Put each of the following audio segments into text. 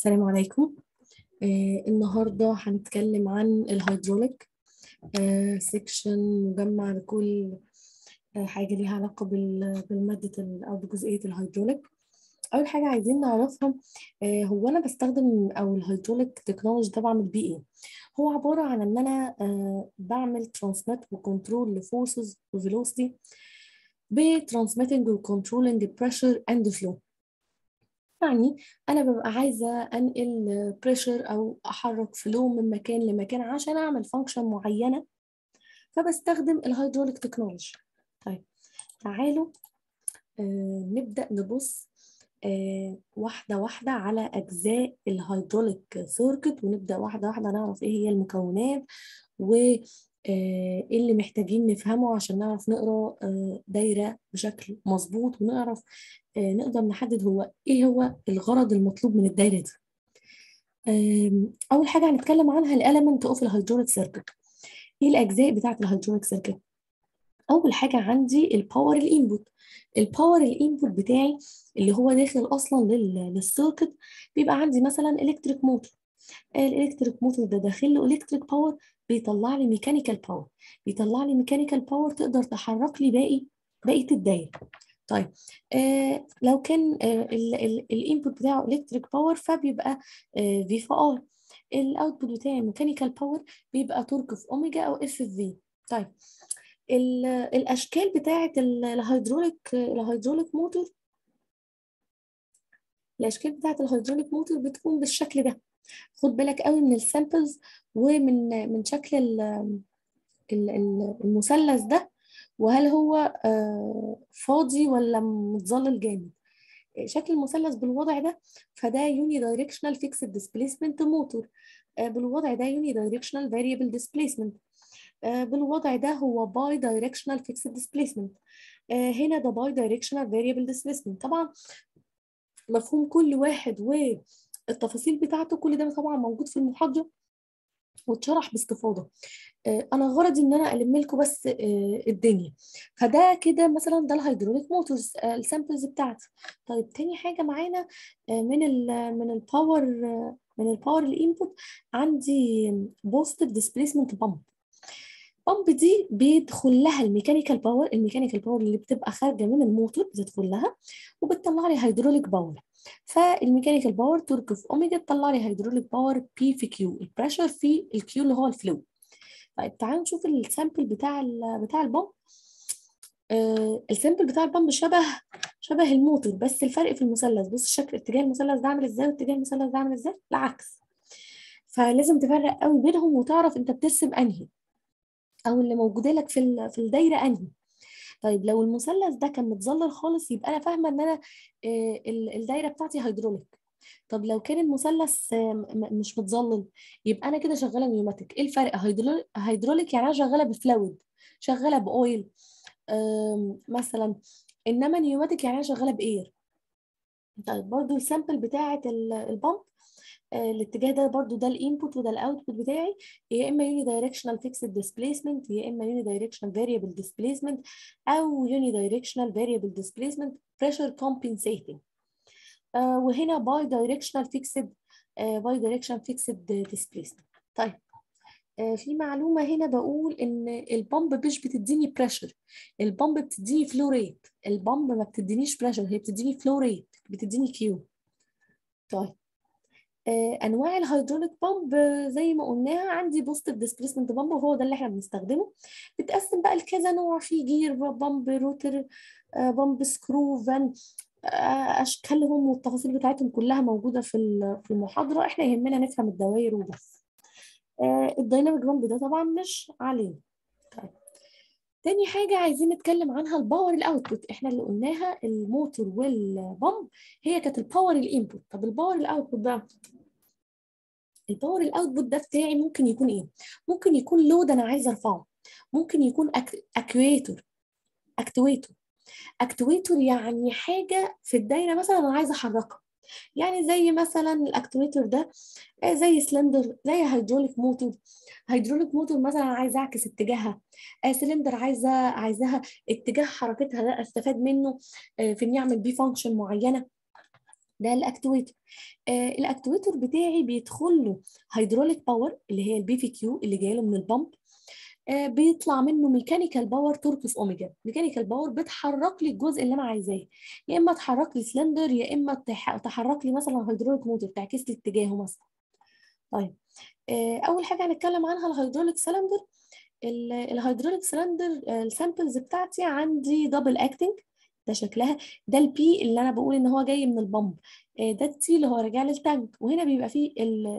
السلام عليكم آه النهاردة هنتكلم عن الهيدروليك آه سيكشن مجمع لكل آه حاجة ليها علاقة بال- بالمادة ال- أو بجزئية الهيدروليك أول حاجة عايزين نعرفها آه هو أنا بستخدم أو الهيدروليك تكنولوجي ده بعمل بيه إيه؟ هو عبارة عن إن أنا آه بعمل ترانسميت وكنترول لفورسز وفيلوسيتي بترانسميتنج وكنترولنج بريشر اند فلو يعني انا ببقى عايزه انقل بريشر او احرك فلو من مكان لمكان عشان اعمل فانكشن معينه فبستخدم الهيدروليك تكنولوجي طيب تعالوا آه نبدا نبص آه واحده واحده على اجزاء الهيدروليك سيركت ونبدا واحده واحده نعرف ايه هي المكونات و ايه اللي محتاجين نفهمه عشان نعرف نقرا دايره بشكل مظبوط ونعرف نقدر نحدد هو ايه هو الغرض المطلوب من الدايره دي اول حاجه هنتكلم عنها الاليمنت اوف الهيدروليك سيركت ايه الاجزاء بتاعه الهيدروليك سيركت اول حاجه عندي الباور الانبوت الباور الانبوت بتاعي اللي هو داخل اصلا للسيركت بيبقى عندي مثلا الكتريك موتور الالكتريك موتور ده داخل له الكتريك باور بيطلع لي ميكانيكال باور بيطلع لي ميكانيكال باور تقدر تحرك لي باقي بقيه الدايره طيب آه لو كان آه الانبوت بتاعه الكتريك باور فبيبقى آه في في ار الاوتبوت بتاعي ميكانيكال باور بيبقى تورك في اوميجا او اف في في طيب الاشكال بتاعه الهيدروليك الهيدروليك موتور الاشكال بتاعه الهيدروليك موتور بتكون بالشكل ده خد بالك قوي من السامبلز ومن من شكل المثلث ده وهل هو فاضي ولا متظلل جامد شكل المثلث بالوضع ده فده يوني دايركشنال فيكسد ديسبيسمنت موتور بالوضع ده يوني دايركشنال فاريبل ديسبيسمنت بالوضع ده هو باي دايركشنال فيكسد ديسبيسمنت هنا ده باي دايركشنال فاريبل ديسبيسمنت طبعا مفهوم كل واحد والتفاصيل بتاعته كل ده طبعا موجود في المحاضره واتشرح باستفاضه انا غرضي ان انا الم لكم بس الدنيا فده كده مثلا ده الهيدروليك موتورز السامبلز بتاعتي طيب تاني حاجه معانا من ال من الباور من الباور الانبوت عندي بوزيتيف ديسبيسمنت بامب بامب دي بيدخل لها الميكانيكال باور الميكانيكال باور اللي بتبقى خارجه من الموتور بتدخل لها وبتطلع لي هيدروليك باور فالميكانيكال باور تورك في اوميجا تطلع لي هيدروليك باور بي في كيو البريشر في الكيو اللي هو الفلو طيب تعالوا نشوف السامبل بتاع ال بتاع البامب آه السامبل بتاع البامب شبه شبه الموتور بس الفرق في المثلث بص الشكل اتجاه المثلث ده عامل ازاي واتجاه المثلث ده عامل ازاي العكس فلازم تفرق قوي بينهم وتعرف انت بترسم انهي او اللي موجوده لك في في الدايره انهي طيب لو المثلث ده كان متظلل خالص يبقى انا فاهمه ان انا الدايره بتاعتي هيدروليك طب لو كان المثلث مش متظلل يبقى انا كده شغاله نيوماتيك ايه الفرق هيدروليك يعني انا شغاله بفلويد شغاله باويل مثلا انما نيوماتيك يعني انا شغاله باير طيب برضو السامبل بتاعه البامب الاتجاه ده برضو ده الانبوت وده الاوتبوت بتاعي يا اما يوني دايركشنال فيكسد ديسبيسمنت يا اما يوني دايركشنال فاريبل ديسبيسمنت او يوني دايركشنال فاريبل ديسبيسمنت بريشر كومبنسيتنج وهنا باي دايركشنال فيكسد باي دايركشن فيكسد ديسبيسمنت طيب uh, في معلومه هنا بقول ان البامب مش بتديني بريشر البامب بتديني فلو ريت البامب ما بتدينيش بريشر هي بتديني فلو ريت بتديني كيو طيب انواع الهيدروليك بامب زي ما قلناها عندي بوزيتيف ديسبيسمنت بامب وهو ده اللي احنا بنستخدمه بتقسم بقى لكذا نوع في جير بامب روتر بامب سكرو فان اشكالهم والتفاصيل بتاعتهم كلها موجوده في في المحاضره احنا يهمنا نفهم الدوائر وبس الدايناميك بامب ده طبعا مش علينا طيب تاني حاجة عايزين نتكلم عنها الباور الاوتبوت احنا اللي قلناها الموتور والبامب هي كانت الباور الانبوت طب الباور الاوتبوت ده الباور الاوتبوت ده بتاعي ممكن يكون ايه ممكن يكون لود انا عايزه ارفعه ممكن يكون اكويتور اكتويتور اكتويتور يعني حاجه في الدايره مثلا انا عايزه احركها يعني زي مثلا الاكتويتور ده زي سلندر زي هيدروليك موتور هيدروليك موتور مثلا عايزه اعكس اتجاهها سلندر عايزه عايزاها اتجاه حركتها ده استفاد منه في اني اعمل بيه فانكشن معينه ده الاكتويتر آه الاكتويتر بتاعي بيدخل له هيدروليك باور اللي هي البي في كيو اللي جايه له من البامب آه بيطلع منه ميكانيكال باور تورك اوف اوميجا ميكانيكال باور بتحرك لي الجزء اللي انا عايزاه يا اما تحرك لي سلندر يا اما تحرك لي مثلا هيدروليك موتور تعكس لي اتجاهه مثلا طيب آه اول حاجه هنتكلم عنها الهيدروليك سلندر الهيدروليك سلندر السامبلز بتاعتي عندي دبل اكتنج ده شكلها ده البي اللي انا بقول ان هو جاي من البمب ده التي اللي هو راجع للتانك وهنا بيبقى فيه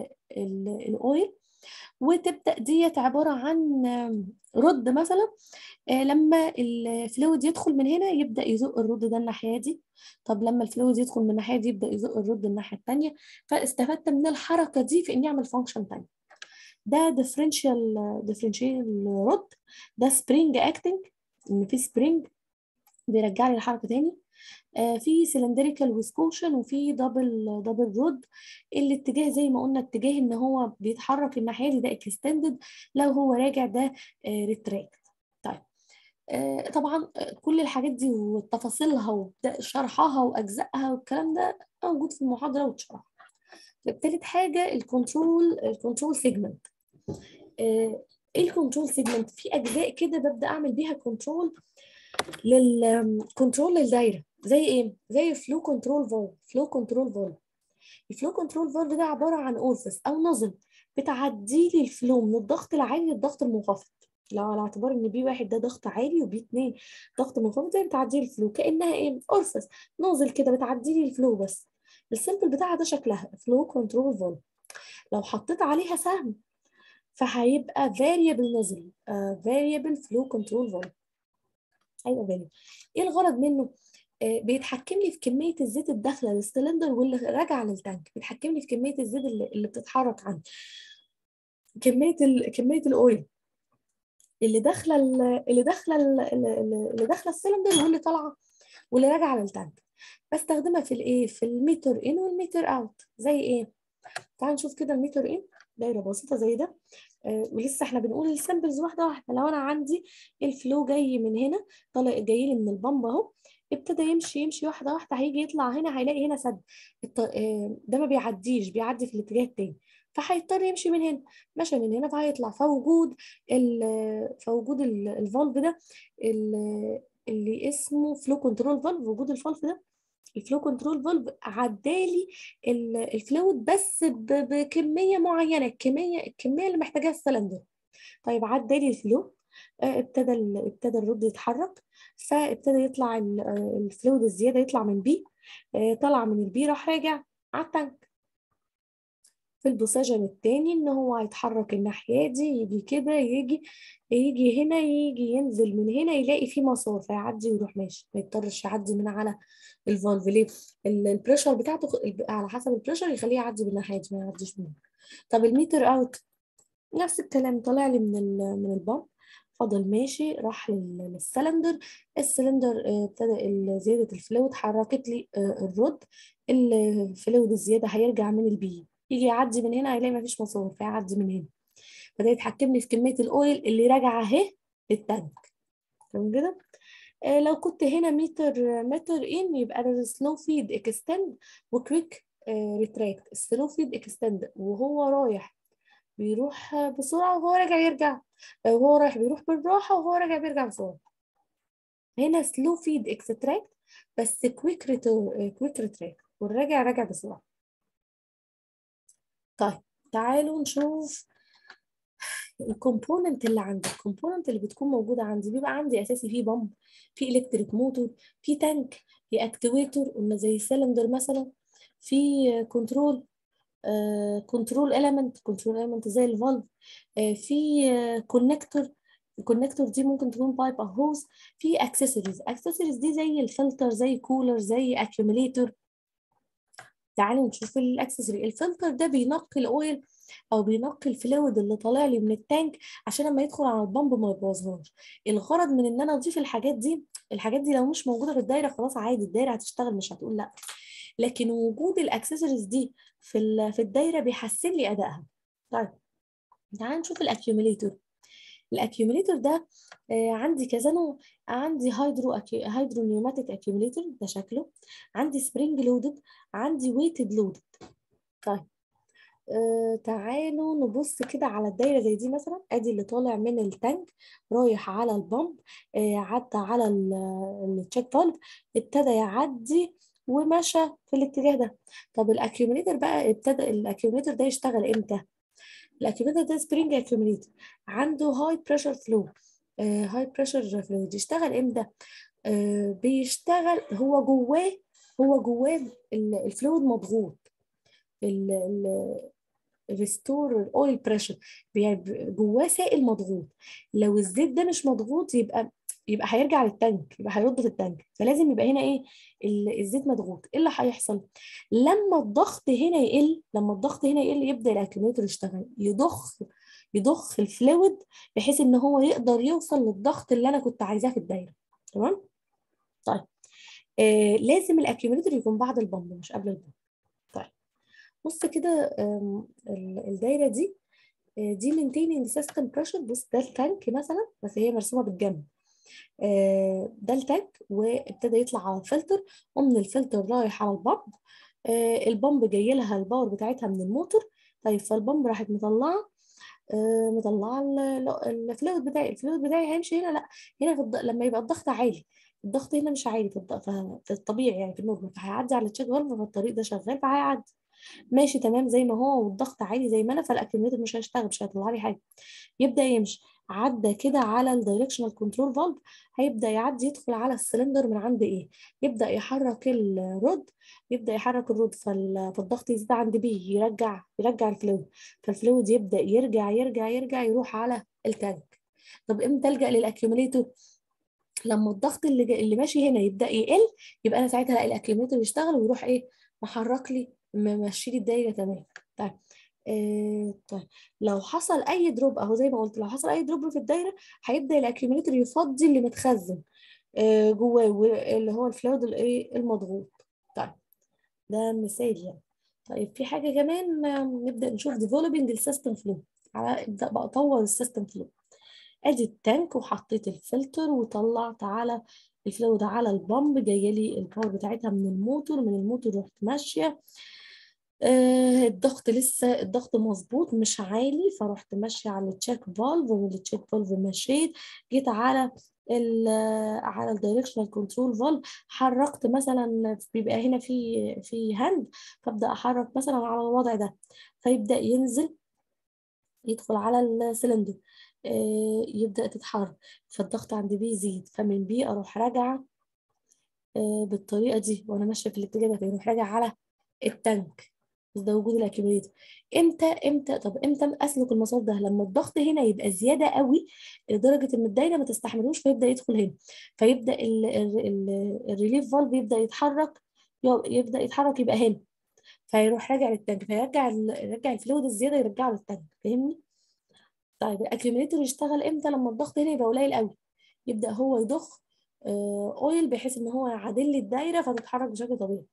الاويل وتبدا ديت عباره عن رد مثلا لما الفلويد يدخل من هنا يبدا يزق الرد ده الناحيه دي طب لما الفلويد يدخل من الناحيه دي يبدا يزق الرد الناحيه الثانيه فاستفدت من الحركه دي في اني اعمل فانكشن ثانيه ده ديفرنشال ديفرنشال رد ده سبرينج اكتنج ان في سبرينج بيرجع لي الحركه تاني آه في سلندريكال ويسكوشن وفي دبل دبل رود الاتجاه زي ما قلنا اتجاه ان هو بيتحرك الناحيه دي ده اكستندد لو هو راجع ده آه ريتراكت طيب آه طبعا كل الحاجات دي وتفاصيلها وشرحها واجزائها والكلام ده موجود في المحاضره واتشرح تالت حاجه الكنترول الكنترول سيجمنت ايه الكنترول سيجمنت في اجزاء كده ببدا اعمل بيها كنترول للكنترول للدايره زي ايه زي فلو كنترول فالف فلو كنترول فالف الفلو كنترول فالف ده عباره عن اورفس او نظم بتعدي لي الفلو من الضغط العالي للضغط المنخفض لو على اعتبار ان بي واحد ده ضغط عالي وبي اتنين ضغط منخفض زي بتعدي لي الفلو كانها ايه اورفس نازل كده بتعدي لي الفلو بس السيمبل بتاعها ده شكلها فلو كنترول فالف لو حطيت عليها سهم فهيبقى variable نزل uh, variable flow control valve هيبقى variable ايه الغرض منه؟ آه بيتحكم لي في كميه الزيت الداخله للسلندر واللي راجعه للتانك بيتحكم لي في كميه الزيت اللي, اللي بتتحرك عندي كميه ال... كميه الاويل اللي داخله اللي داخله اللي داخله السلندر واللي طالعه واللي راجعه للتانك بستخدمها في الايه في الميتر ان والميتر اوت زي ايه تعال نشوف كده الميتر ان دايره بسيطه زي ده آه ولسه احنا بنقول السامبلز واحده واحده لو انا عندي الفلو جاي من هنا طالع جاي لي من البامب اهو ابتدى يمشي يمشي واحده واحده هيجي يطلع هنا هيلاقي هنا سد آه ده ما بيعديش بيعدي في الاتجاه التاني فهيضطر يمشي من هنا مشى من هنا فهيطلع فوجود فوجود الفالف ده اللي اسمه فلو كنترول فالف وجود الفالف ده الفلو كنترول فالف عدالي الفلويد بس بكميه معينه الكميه الكميه اللي محتاجاها السلندر طيب عدالي الفلو ابتدى ابتدى الرد يتحرك فابتدى يطلع الفلويد الزياده يطلع من بي طلع من البي راح راجع على التانك في البوساجن التاني ان هو هيتحرك الناحيه دي يجي كده يجي يجي هنا يجي ينزل من هنا يلاقي في مسار فيعدي ويروح ماشي ما يضطرش يعدي من على الفالف ليه البريشر بتاعته على حسب البريشر يخليه يعدي بالناحيه دي ما يعديش منها طب الميتر اوت نفس الكلام طالع لي من من البامب فضل ماشي راح للسلندر السلندر ابتدى زياده الفلويد حركت لي الرد الفلويد الزياده هيرجع من البي يجي يعدي من هنا هيلاقي مفيش مسار فيعدي من هنا فده يتحكم لي في كميه الاويل اللي راجعه اهي للتانك تمام كده آه لو كنت هنا متر متر ان يبقى ده سلو فيد اكستند وكويك ريتراكت السلو فيد اكستند وهو رايح بيروح بسرعه وهو راجع يرجع آه وهو رايح بيروح بالراحه وهو راجع بيرجع بسرعه هنا سلو فيد اكستراكت بس كويك كويك ريتراكت والراجع راجع بسرعه طيب تعالوا نشوف الكومبوننت اللي عندي الكومبوننت اللي بتكون موجوده عندي بيبقى عندي اساسي فيه بامب في الكتريك موتور في تانك في اكتويتور قلنا زي سلندر مثلا في كنترول كنترول اليمنت كنترول اليمنت زي الفالف uh, في كونكتور الكونكتور دي ممكن تكون بايب او هوز في اكسسوارز اكسسوارز دي زي الفلتر زي كولر زي اكيوميليتور تعالوا نشوف الاكسسوري الفلتر ده بينقي الاويل او بينقي الفلويد اللي طالع لي من التانك عشان لما يدخل على البامب ما يبوظهاش الغرض من ان انا اضيف الحاجات دي الحاجات دي لو مش موجوده في الدايره خلاص عادي الدايره هتشتغل مش هتقول لا لكن وجود الاكسسوارز دي في في الدايره بيحسن لي ادائها طيب تعالوا نشوف الاكيوميليتور الاكيوميليتور ده آه عندي كذا نوع عندي هيدرو أكي... هيدرو نيوماتيك اكيوميليتور ده شكله عندي سبرينج لودد عندي ويتد لودد طيب آه تعالوا نبص كده على الدايره زي دي مثلا ادي اللي طالع من التانك رايح على البمب آه عدى على التشيك فالف ابتدى يعدي ومشى في الاتجاه ده طب الاكيوميليتر بقى ابتدى الاكيوميليتر ده يشتغل امتى الاكيوميليتر ده سبرينج اكيوميليتر عنده هاي بريشر فلو هاي بريشر فلو يشتغل امتى آه بيشتغل هو جواه هو جواه الفلويد مضغوط ريستور الاويل بريشر جواه سائل مضغوط لو الزيت ده مش مضغوط يبقى يبقى هيرجع للتانك يبقى هيرد في التانك فلازم يبقى هنا ايه الزيت مضغوط ايه اللي هيحصل لما الضغط هنا يقل لما الضغط هنا يقل يبدا الاكيوميتر يشتغل يضخ يضخ الفلويد بحيث ان هو يقدر يوصل للضغط اللي انا كنت عايزاه في الدايره تمام طيب آه لازم الاكيوميتر يكون بعد البمب مش قبل البمب طيب بص كده الدايره دي دي مينتيننج سيستم بريشر بص ده التانك مثلا بس هي مرسومه بالجنب ده التانك وابتدى يطلع على الفلتر ومن الفلتر رايح على البمب البمب جاي لها الباور بتاعتها من الموتور طيب فالبمب راحت مطلعه مطلعه الفلويد بتاعي الفلويد بتاعي هيمشي هنا لا هنا في الض... لما يبقى الضغط عالي الضغط هنا مش عالي في, الض... في الطبيعي يعني في النورمال فهيعدي على التشيك فالف فالطريق ده شغال فهيعدي ماشي تمام زي ما هو والضغط عالي زي ما انا فالاكيوميتر مش هيشتغل مش هيطلع لي حاجه يبدا يمشي عدى كده على الدايركشنال كنترول فالف هيبدا يعدي يدخل على السلندر من عند ايه يبدا يحرك الرود يبدا يحرك الرود فالضغط يزيد عند بي يرجع يرجع الفلويد فالفلويد يبدا يرجع يرجع يرجع يروح على التانك طب امتى الجا للاكيوميليتور لما الضغط اللي جا... اللي ماشي هنا يبدا يقل يبقى انا ساعتها الاقي الاكيوميليتور يشتغل ويروح ايه محرك لي ممشي لي الدايره تمام طيب آه طيب لو حصل اي دروب اهو زي ما قلت لو حصل اي دروب في الدايره هيبدا الاكيوميليتور يفضي اللي متخزن آه جواه اللي هو الفلويد الايه المضغوط طيب ده مثال يعني طيب في حاجه كمان نبدا نشوف ديفلوبينج السيستم فلو ابدا بقى اطور السيستم فلو ادي التانك وحطيت الفلتر وطلعت على الفلويد على البامب جايه لي الباور بتاعتها من الموتور من الموتور رحت ماشيه آه الضغط لسه الضغط مظبوط مش عالي فرحت ماشيه على التشيك فالف ومن التشيك فالف مشيت جيت على ال على الدايركشنال كنترول فالف حركت مثلا بيبقى هنا في في هاند فابدا احرك مثلا على الوضع ده فيبدا ينزل يدخل على السلندر آه يبدا تتحرك فالضغط عند بي يزيد فمن بي اروح راجعه آه بالطريقه دي وانا ماشيه في الاتجاه ده فيروح راجع على التانك بس ده وجود الاكيوميليتر امتى امتى طب امتى اسلك المسار ده لما الضغط هنا يبقى زياده قوي لدرجه ان الدايره ما تستحملوش فيبدا يدخل هنا فيبدا الريليف فالف يبدا يتحرك يبدا يتحرك يبقى هنا فيروح راجع للتانك فيرجع يرجع الفلويد الزياده يرجعه للتانك فاهمني طيب الاكيوميليتر يشتغل امتى لما الضغط هنا يبقى قليل قوي يبدا هو يضخ اويل بحيث ان هو يعادل لي الدايره فتتحرك بشكل طبيعي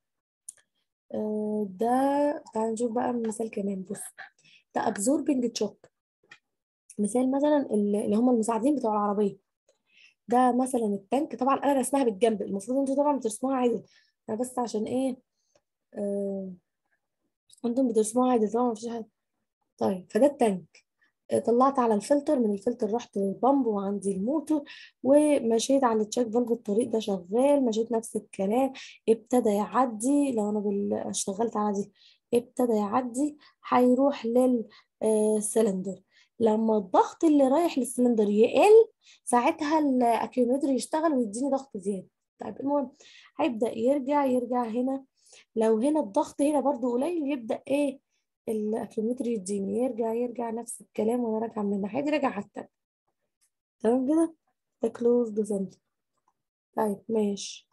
ده تعال نشوف بقى مثال كمان بص ده absorbing shock مثال مثلا اللي هم المساعدين بتوع العربيه ده مثلا التانك طبعا انا رسمها بالجنب المفروض انتوا طبعا بترسموها عادي انا بس عشان ايه آه انتم بترسموها عادي طبعا مفيش حاجه طيب فده التانك طلعت على الفلتر من الفلتر رحت للبامب وعندي الموتور ومشيت على التشيك فالف الطريق ده شغال مشيت نفس الكلام ابتدى يعدي لو انا بال... اشتغلت على دي ابتدى يعدي هيروح للسلندر لما الضغط اللي رايح للسلندر يقل ساعتها الاكيوميتر يشتغل ويديني ضغط زياده طيب المهم هيبدا يرجع يرجع هنا لو هنا الضغط هنا برضو قليل يبدا ايه الاكيومتر يديني يرجع يرجع نفس الكلام وانا راجعه من الناحيه دي راجع على التاني تمام كده ده كلوز ديزنت طيب ماشي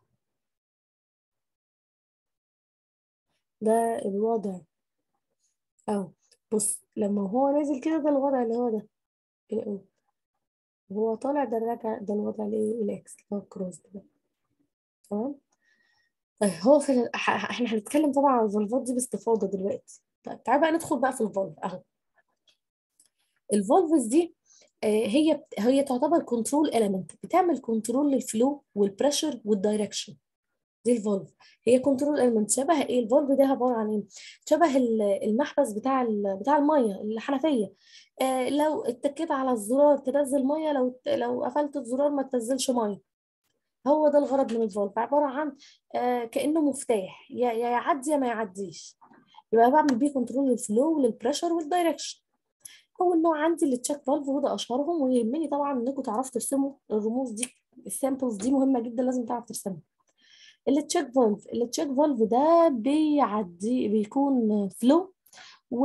ده الوضع اهو بص لما هو نازل كده ده الوضع اللي هو ده الاول وهو طالع ده الراجع ده الوضع الايه الاكس اللي هو الكروس ده تمام طيب هو في ال... احنا هنتكلم طبعا عن الفولفات دي باستفاضه دلوقتي طيب تعالى بقى ندخل بقى في الفولف اهو الفولفز دي هي هي تعتبر كنترول اليمنت بتعمل كنترول للفلو والبريشر والدايركشن دي الفولف هي كنترول اليمنت شبه ايه الفولف ده عباره عن ايه شبه المحبس بتاع بتاع الميه الحنفيه آه لو اتكيت على الزرار تنزل ميه لو لو قفلت الزرار ما تنزلش ميه هو ده الغرض من الفولف عباره عن آه كانه مفتاح يا يعدي يا ما يعديش يبقى بعمل بيه كنترول للفلو وللبريشر والدايركشن اول نوع عندي اللي تشيك فالف وده اشهرهم ويهمني طبعا انكم تعرفوا ترسموا الرموز دي السامبلز دي مهمه جدا لازم تعرف ترسمها اللي تشيك فالف اللي تشيك فالف ده بيعدي بيكون فلو و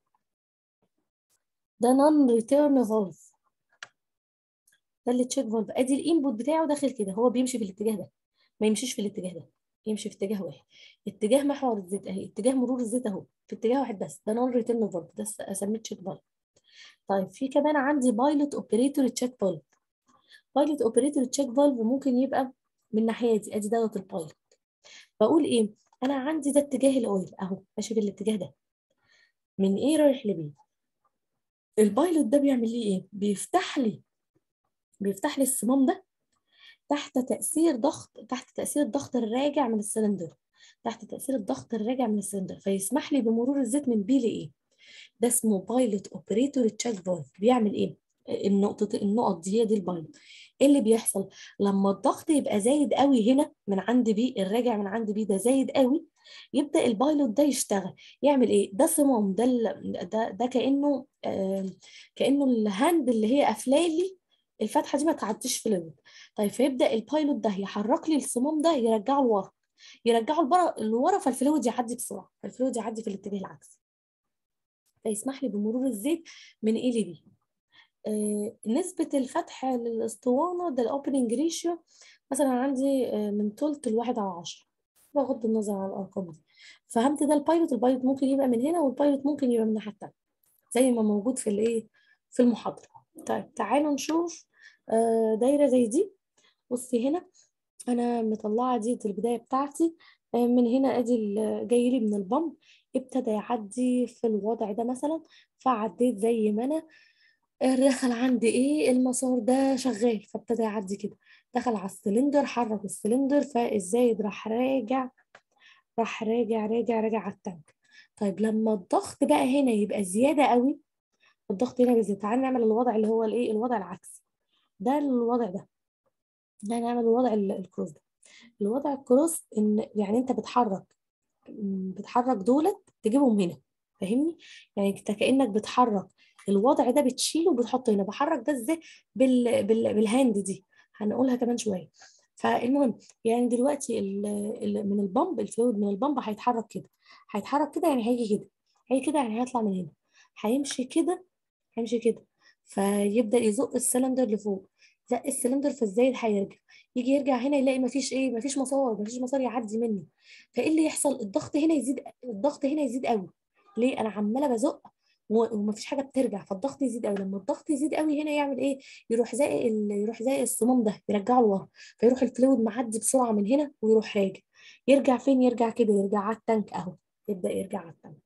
ده نون ريتيرن فالف ده اللي تشيك فالف ادي الانبوت بتاعه داخل كده هو بيمشي في الاتجاه ده ما يمشيش في الاتجاه ده يمشي في اتجاه واحد اتجاه محور الزيت اهي اتجاه مرور الزيت اهو في اتجاه واحد بس ده نون ريتيرن فالف ده اسميه تشيك فالف طيب في كمان عندي بايلوت اوبريتور تشيك فالف بايلوت اوبريتور تشيك فالف ممكن يبقى من الناحيه دي ادي دوت البايلوت بقول ايه انا عندي ده اتجاه الاويل اهو ماشي في الاتجاه ده من ايه رايح لبي البايلوت ده بيعمل لي ايه بيفتح لي بيفتح لي الصمام ده تحت تاثير ضغط تحت تاثير الضغط الراجع من السلندر تحت تاثير الضغط الراجع من السلندر فيسمح لي بمرور الزيت من بي لايه ده اسمه بايلوت اوبريتور تشيك فالف بيعمل ايه النقطة النقط دي هي دي البايلوت ايه اللي بيحصل لما الضغط يبقى زايد قوي هنا من عند بي الراجع من عند بي ده زايد قوي يبدا البايلوت ده يشتغل يعمل ايه ده صمام ده ده ده كانه آه كانه الهاند اللي هي قافلالي الفتحه دي ما تعديش فلويد طيب فيبدا البايلوت ده يحرك لي الصمام ده يرجعه لورا يرجعه لورا لورا فالفلويد يعدي بسرعه فالفلويد يعدي في الاتجاه العكسي فيسمح لي بمرور الزيت من ايه لبي آه نسبة الفتح للاسطوانة ده الاوبننج ريشيو مثلا عندي آه من تلت لواحد على عشرة بغض النظر عن الارقام دي فهمت ده البايلوت البايلوت ممكن يبقى من هنا والبايلوت ممكن يبقى من الناحية التانية زي ما موجود في الايه في المحاضرة طيب تعالوا نشوف آه دايرة زي دي بصي هنا انا مطلعة دي البداية بتاعتي من هنا ادي جاي لي من البمب ابتدى يعدي في الوضع ده مثلا فعديت زي ما انا دخل عندي ايه المسار ده شغال فابتدى يعدي كده دخل على السلندر حرك السلندر فالزايد راح راجع راح راجع راجع راجع على التانك طيب لما الضغط بقى هنا يبقى زياده قوي الضغط هنا بيزيد تعال نعمل الوضع اللي هو الايه الوضع العكسي ده الوضع ده ده نعمل الوضع الكروس ده الوضع الكروس ان يعني انت بتحرك بتحرك دولت تجيبهم هنا فاهمني يعني انت كانك بتحرك الوضع ده بتشيله وبتحطه هنا بحرك ده ازاي بال... بال... بالهاند دي هنقولها كمان شويه فالمهم يعني دلوقتي ال... ال... من البمب الفلويد من البمب هيتحرك كده هيتحرك كده يعني هيجي كده هيجي كده يعني هيطلع من هنا هيمشي كده هيمشي كده فيبدا يزق السلندر لفوق زق السلندر فالزايد هيرجع يجي يرجع هنا يلاقي مفيش ايه مفيش مسار مفيش مسار يعدي منه فايه اللي يحصل الضغط هنا يزيد الضغط هنا يزيد قوي ليه انا عماله بزق ومفيش حاجه بترجع فالضغط يزيد قوي لما الضغط يزيد قوي هنا يعمل ايه يروح زائق يروح زائق الصمام ده يرجعه لورا فيروح الفلويد معدي بسرعه من هنا ويروح راجع يرجع فين يرجع كده يرجع على التانك اهو يبدا يرجع على التانك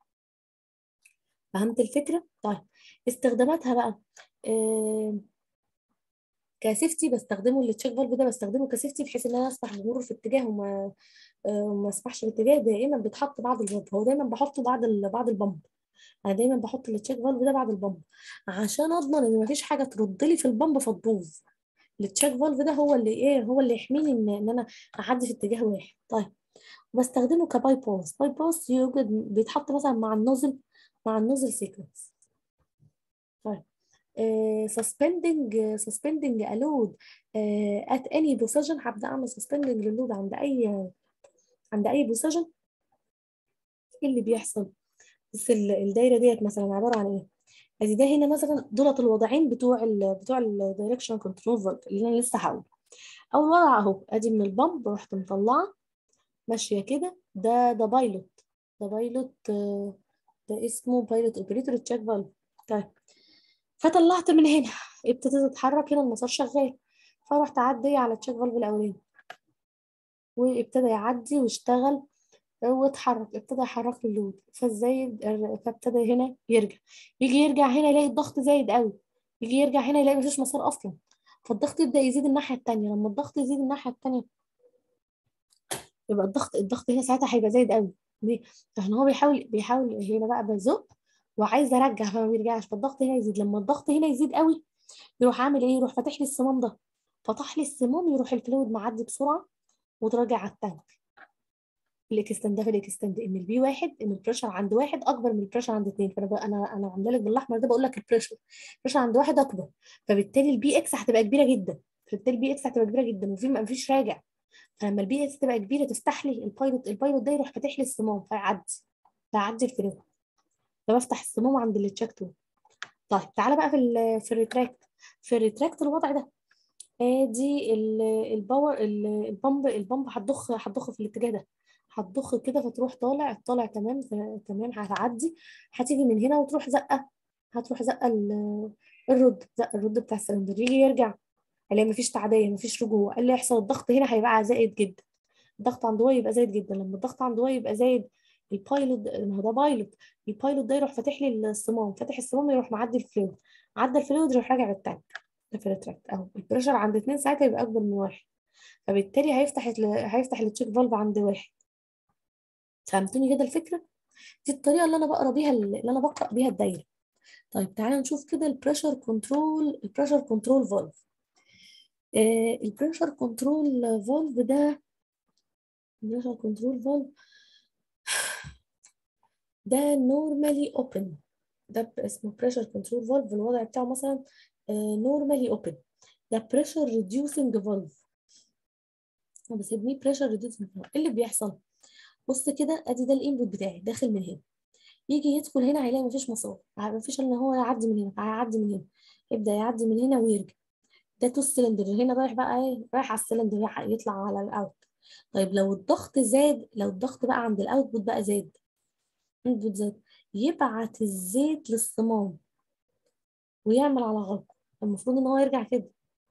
فهمت الفكره طيب استخداماتها بقى آه كسيفتي بستخدمه التشيك فالف ده بستخدمه كسيفتي بحيث ان انا اسمح بمرور في اتجاه وما وما اسمحش باتجاه دائما بيتحط بعد البمب هو دايما بحطه بعد ال... بعد البمب انا دايما بحط التشيك فالف ده بعد البمب عشان اضمن ان مفيش حاجه ترد لي في البمب فتبوظ التشيك فالف ده هو اللي ايه هو اللي يحميني ان ان انا اعدي في اتجاه واحد طيب بستخدمه كباي باس باي باس يوجد بيتحط مثلا مع النوزل مع النوزل سيكونس طيب Uh, suspending uh, suspending a load uh, at any position هبدا اعمل suspending للود عند اي عند اي position ايه اللي بيحصل بس الدايره ديت مثلا عباره عن ايه ادي ده هنا مثلا دولت الوضعين بتوع ال بتوع الدايركشن كنترول فولت اللي انا لسه هقوله اول وضع اهو ادي من البمب رحت مطلعه ماشيه كده ده ده بايلوت ده بايلوت ده اسمه بايلوت اوبريتور تشيك فالف طيب فطلعت من هنا ابتديت اتحرك هنا المسار شغال فرحت اعدي على التشيك فالف الاولاني وابتدى يعدي واشتغل واتحرك ابتدى يحرك لي اللود فازاي فابتدى هنا يرجع يجي يرجع هنا يلاقي الضغط زايد قوي يجي يرجع هنا يلاقي مفيش مسار اصلا فالضغط يبدا يزيد الناحيه الثانيه لما الضغط يزيد الناحيه الثانيه يبقى الضغط الضغط هنا ساعتها هيبقى زايد قوي ليه؟ عشان هو بيحاول بيحاول هنا بقى بزق وعايز ارجع فما بيرجعش فالضغط هنا يزيد لما الضغط هنا يزيد قوي يروح عامل ايه يروح فاتح لي الصمام ده فتح لي الصمام يروح الفلويد معدي بسرعه وتراجع على التانك الاكستند ده في الاكستند ان البي واحد ان البريشر عند واحد اكبر من البريشر عند اثنين فانا بقى انا انا عامله لك بالاحمر ده بقول لك البريشر البريشر عند واحد اكبر فبالتالي البي اكس هتبقى كبيره جدا فبالتالي البي اكس هتبقى كبيره جدا وفي ما فيش راجع فلما البي اكس تبقى كبيره تفتح لي البايلوت البايلوت ده يروح فاتح لي الصمام فيعدي فيعدي الفلويد فبفتح الصمام عند التشيك تول طيب تعالى بقى في ال في الريتراكت في الريتراكت الوضع ده ادي الباور البامب البامب هتضخ هتضخ في الاتجاه ده هتضخ كده فتروح طالع طالع تمام تمام هتعدي هتيجي من هنا وتروح زقه هتروح زقه الرد زق الرد بتاع السلندر يجي يرجع الاقي مفيش تعديه مفيش رجوع اللي يحصل الضغط هنا هيبقى زائد جدا الضغط عند واي يبقى زايد جدا لما الضغط عند واي يبقى زايد البايلوت ما هو ده بايلوت البايلوت ده يروح فاتح لي الصمام فاتح الصمام يروح معدي الفلويد عدى الفلويد يروح راجع التانك ده في الريتراكت اهو البريشر عند اتنين ساعتها يبقى اكبر من واحد فبالتالي هيفتح هيفتح التشيك فالف عند واحد فهمتوني كده الفكره دي الطريقه اللي انا بقرا بيها اللي انا بقرا بيها الدايره طيب تعالى نشوف كده البريشر كنترول البريشر كنترول فالف البريشر كنترول فالف ده البريشر كنترول فالف ده نورمالي اوبن ده اسمه بريشر كنترول فالف الوضع بتاعه مثلا نورمالي اوبن ده بريشر ريديوسنج فالف بسميه بريشر ريديوسنج فالف ايه اللي بيحصل بص كده ادي ده الانبوت بتاعي داخل من هنا يجي يدخل هنا هيلاقي مفيش مسار مفيش ان هو يعدي من هنا هيعدي من هنا يبدا يعدي من هنا ويرجع ده تو السلندر هنا رايح بقى ايه رايح على السلندر يطلع على الاوت طيب لو الضغط زاد لو الضغط بقى عند الاوتبوت بقى زاد الانبوت زاد يبعت الزيت للصمام ويعمل على غلق المفروض ان هو يرجع كده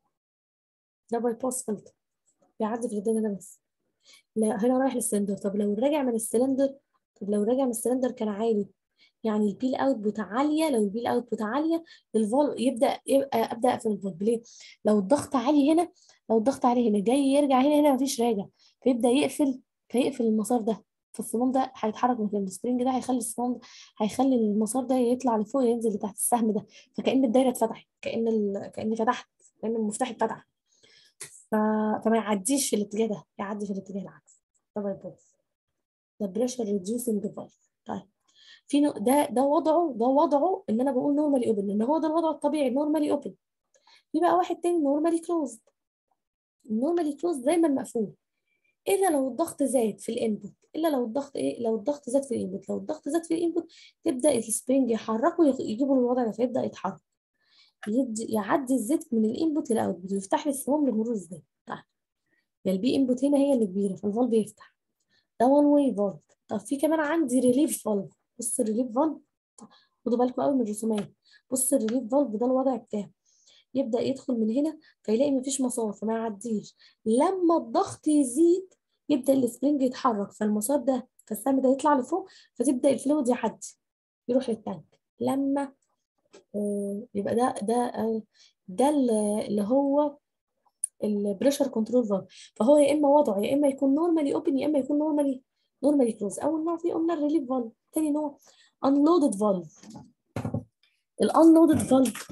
ده باي باس فلتر بيعدي في الدنيا ده بس لا هنا رايح للسلندر طب لو راجع من السلندر طب لو راجع من السلندر كان عالي يعني البيل اوتبوت عاليه لو البيل اوتبوت عاليه الفول يبدا يبقى ابدا اقفل الفولف ليه؟ لو الضغط عالي هنا لو الضغط عالي هنا جاي يرجع هنا هنا مفيش راجع فيبدا يقفل فيقفل المسار ده فالصمام ده هيتحرك من السبرينج ده هيخلي الصمام هيخلي المسار ده يطلع لفوق ينزل لتحت السهم ده فكأن الدايره اتفتحت كأن ال... كأني فتحت كأن المفتاح اتفتح ف... فما يعديش في الاتجاه ده يعدي في الاتجاه العكسي ده باي باس ده بريشر ريديوسنج فالف طيب في نوع ده ده وضعه ده وضعه اللي انا بقول نورمالي اوبن لان هو ده الوضع الطبيعي نورمالي اوبن في بقى واحد تاني نورمالي كلوزد النورمالي كلوزد دايما مقفول الا لو الضغط زاد في الانبوت الا لو الضغط ايه لو الضغط زاد في الانبوت لو الضغط زاد في الانبوت تبدا السبرينج يحركه يجيبه للوضع ده فيبدا يتحرك يدي يعدي الزيت من الانبوت للاوتبوت ويفتح لي الصمام لمرور الزيت طيب البي انبوت هنا هي اللي كبيره فالفالف بيفتح ده وان واي فالف طب في كمان عندي ريليف فالف بص الريليف فالف خدوا بالكم قوي من الرسومات بص الريليف فالف ده الوضع بتاعه يبدا يدخل من هنا فيلاقي مفيش مسار فما يعديش لما الضغط يزيد يبدا السبرينج يتحرك فالمسار ده فالسهم ده يطلع لفوق فتبدا الفلويد يعدي يروح للتانك لما آه يبقى ده ده آه ده اللي هو البريشر كنترول فالف فهو يا اما وضعه يا اما يكون نورمالي اوبن يا اما يكون نورمالي نورمالي كلوز اول نوع فيه قلنا الريليف فالف تاني نوع unloaded فالف الانلودد فالف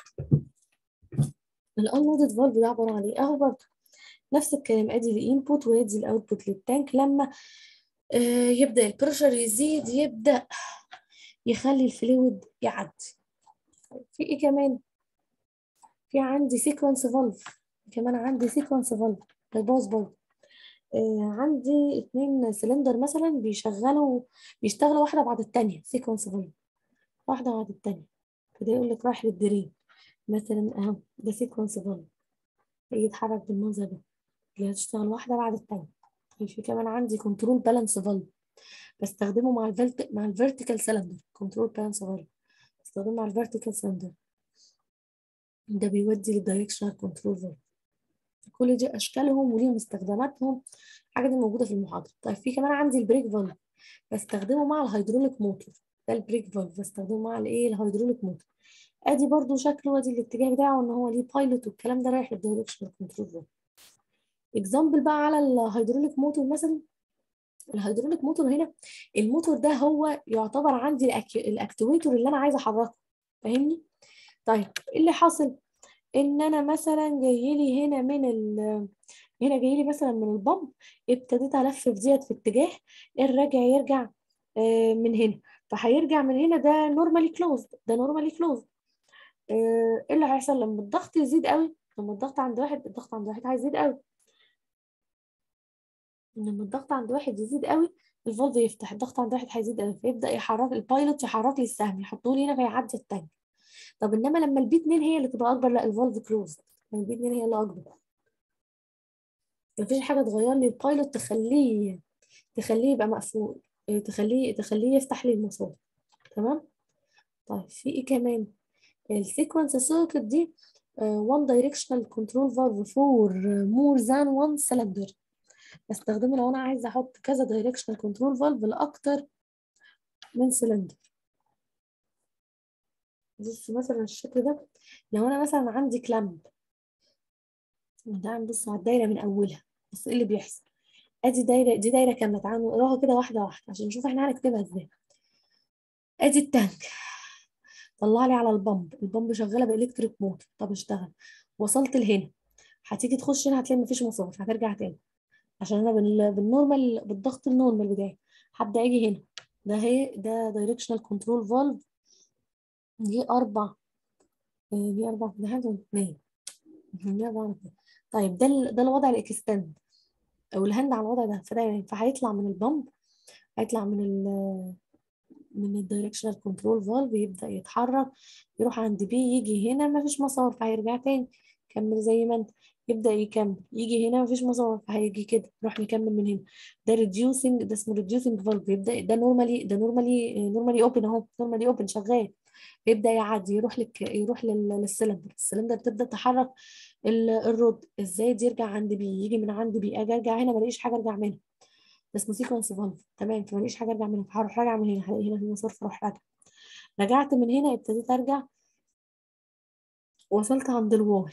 الانلودد فالف ده عباره عن ايه اهو برضه نفس الكلام ادي الانبوت وادي الاوتبوت للتانك لما آه يبدا البريشر يزيد يبدا يخلي الفلويد يعدي في ايه كمان في عندي سيكونس فالف كمان عندي سيكونس فالف بايباس برضه آه عندي اتنين سلندر مثلا بيشغلوا بيشتغلوا واحده بعد التانيه سيكونس فالف واحده بعد التانيه فده يقول لك رايح للدرين مثلا اهو ده سيكونس فالف يتحرك بالمنظر ده اللي هتشتغل واحده بعد التانيه في كمان عندي كنترول بالانس فالف بستخدمه مع الفيرت مع الفيرتيكال سلندر كنترول بالانس فالف بستخدمه مع الفيرتيكال سلندر ده بيودي للدايركشنال كنترول فالف كل دي اشكالهم وليهم استخداماتهم حاجه دي موجوده في المحاضره طيب في كمان عندي البريك فالف بستخدمه مع الهيدروليك موتور ده البريك فالف بستخدمه مع الايه الهيدروليك موتور ادي برضو شكله وادي الاتجاه بتاعه ان هو ليه بايلوت والكلام ده رايح للدايركشنال كنترول روم اكزامبل بقى على الهيدروليك موتور مثلا الهيدروليك موتور هنا الموتور ده هو يعتبر عندي الاكتويتور اللي انا عايزه احركه فاهمني طيب ايه اللي حاصل ان انا مثلا جاي لي هنا من ال هنا جاي لي مثلا من البمب ابتديت الف ديت في اتجاه الراجع يرجع من هنا فهيرجع من هنا ده نورمالي كلوزد ده نورمالي كلوزد ايه اللي هيحصل لما الضغط يزيد قوي لما الضغط عند واحد الضغط عند واحد هيزيد قوي لما الضغط عند واحد يزيد قوي الفالف يفتح الضغط عند واحد هيزيد قوي فيبدا يحرك البايلوت يحرك لي السهم يحطوه لي هنا فيعدي التانك طب انما لما البي 2 هي اللي تبقى اكبر لا الفالف كلوز البي 2 هي اللي اكبر مفيش حاجه تغير لي البايلوت تخليه تخليه يبقى مقفول تخليه تخليه يفتح لي المسار تمام طيب في ايه كمان السيكونس سيركت دي one directional control valve for more than one cylinder بستخدمه لو انا عايزه احط كذا directional control valve لاكتر من سلندر بص مثلا الشكل ده لو انا مثلا عندي كلامب تعالى نبص على الدايره من اولها بص ايه اللي بيحصل ادي دايره دي دايره كامله تعالوا نقراها كده واحده واحده عشان نشوف احنا هنكتبها ازاي ادي التانك طلع لي على البمب البمب شغاله بالكتريك موتور طب اشتغل وصلت لهنا هتيجي تخش هنا هتلاقي مفيش مسار هترجع تاني عشان انا بالنورمال بالضغط النورمال بتاعي هبدا اجي هنا ده هي ده دايركشنال كنترول فالف دي اربع دي اربع فتحات واثنين دي اربع طيب ده ده الوضع الاكستند او الهند على الوضع ده فده فهيطلع من البمب هيطلع من ال من الدايركشنال كنترول فالف يبدا يتحرك يروح عند بي يجي هنا مفيش مسار فهيرجع تاني كمل زي ما انت يبدا يكمل يجي هنا مفيش مسار فهيجي كده يروح مكمل من هنا ده ريديوسنج ده اسمه ريديوسنج فالف يبدا ده نورمالي ده نورمالي نورمالي اوبن اهو نورمالي اوبن شغال يبدا يعدي يروح لك يروح للسلندر السلندر تبدا تحرك الرد الزايد يرجع عند بي يجي من عند بي اجي ارجع هنا ما الاقيش حاجه ارجع منها ده اسمه سيكونس فالف تمام فما الاقيش حاجه ارجع منها فهروح راجع من هنا هلاقي هنا في مسار فاروح راجع رجعت من هنا ابتديت ارجع وصلت عند الواي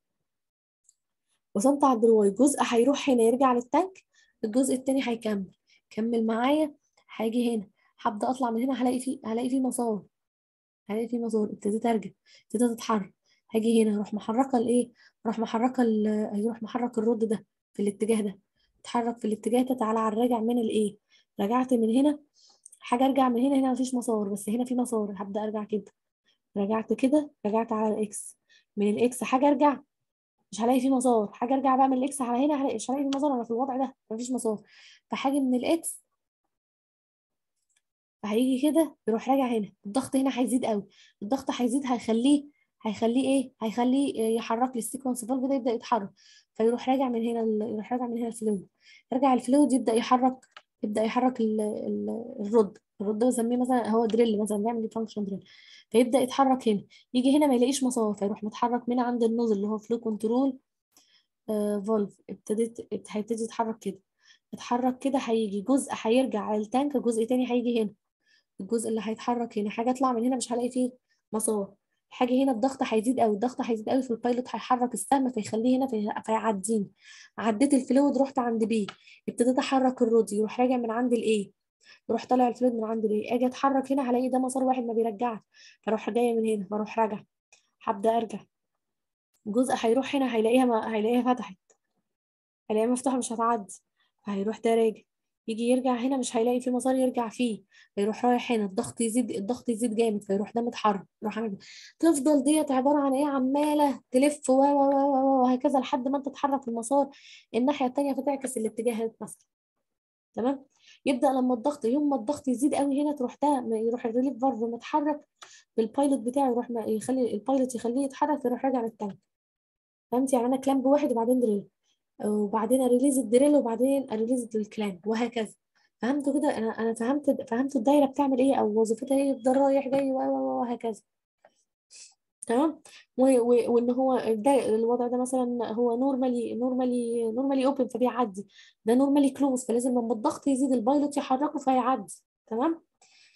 وصلت عند الواي جزء هيروح هنا يرجع للتانك الجزء التاني هيكمل كمل معايا هاجي هنا هبدا اطلع من هنا هلاقي فيه هلاقي فيه مسار هلاقي فيه مسار ابتديت ارجع ابتديت اتحرك هاجي هنا اروح محركه الايه اروح محركه هيروح محرك الرد ده في الاتجاه ده اتحرك في الاتجاه ده تعالى على الراجع من الايه رجعت من هنا حاجه ارجع من هنا هنا مفيش مسار بس هنا في مسار هبدا ارجع كده رجعت كده رجعت على الاكس من الاكس حاجه ارجع مش هلاقي فيه مسار حاجه ارجع بقى من الاكس على هنا هلاقي مش هلاقي فيه مسار انا في الوضع ده مفيش مسار فحاجه من الاكس فهيجي كده يروح راجع هنا الضغط هنا هيزيد قوي الضغط هيزيد هيخليه هيخليه ايه هيخليه يحرك لي السيكونس فالف ده يبدا يتحرك فيروح راجع من هنا ال... يروح راجع من هنا الفلويد يرجع الفلويد يبدا يحرك يبدا يحرك ال... ال... الرد الرد ده بسميه مثلا هو دريل مثلا بيعمل فانكشن دريل فيبدا يتحرك هنا يجي هنا ما يلاقيش مسار فيروح متحرك من عند النوزل اللي هو فلو كنترول فالف ابتديت هيبتدي يتحرك كده اتحرك كده هيجي جزء هيرجع على التانك جزء تاني هيجي هنا الجزء اللي هيتحرك هنا حاجه اطلع من هنا مش هلاقي فيه مسار حاجه هنا الضغط هيزيد قوي الضغط هيزيد قوي في البايلوت هيحرك السهم فيخليه هنا في... فيعديني عديت الفلويد رحت عند بي ابتديت احرك الرود يروح راجع من عند الايه يروح طالع الفلويد من عند الايه اجي اتحرك هنا هلاقي ده مسار واحد ما بيرجعش فاروح جايه من هنا فاروح راجع هبدا ارجع جزء هيروح هنا هيلاقيها ما... هيلاقيها فتحت هيلاقيها مفتوحه مش هتعدي فهيروح ده راجع يجي يرجع هنا مش هيلاقي في مسار يرجع فيه فيروح رايح هنا الضغط يزيد الضغط يزيد جامد فيروح ده متحرك يروح عامل تفضل ديت عباره عن ايه عماله تلف و و وهكذا لحد ما انت تتحرك المسار الناحيه الثانيه فتعكس الاتجاه مثلا تمام يبدا لما الضغط يوم ما الضغط يزيد قوي هنا تروح ده يروح الريليف فالف متحرك بالبايلوت بتاعه يروح يخلي البايلوت يخليه يتحرك يروح راجع للتانك فهمت يعني انا كلامب واحد وبعدين دريل وبعدين اريليز الدريل وبعدين اريليز الكلامب وهكذا فهمتوا كده انا انا فهمت فهمت الدايره بتعمل ايه او وظيفتها ايه يفضل رايح جاي وهكذا تمام وان هو الوضع ده مثلا هو نورمالي نورمالي نورمالي اوبن فبيعدي ده نورمالي كلوز فلازم لما الضغط يزيد البايلوت يحركه فيعدي تمام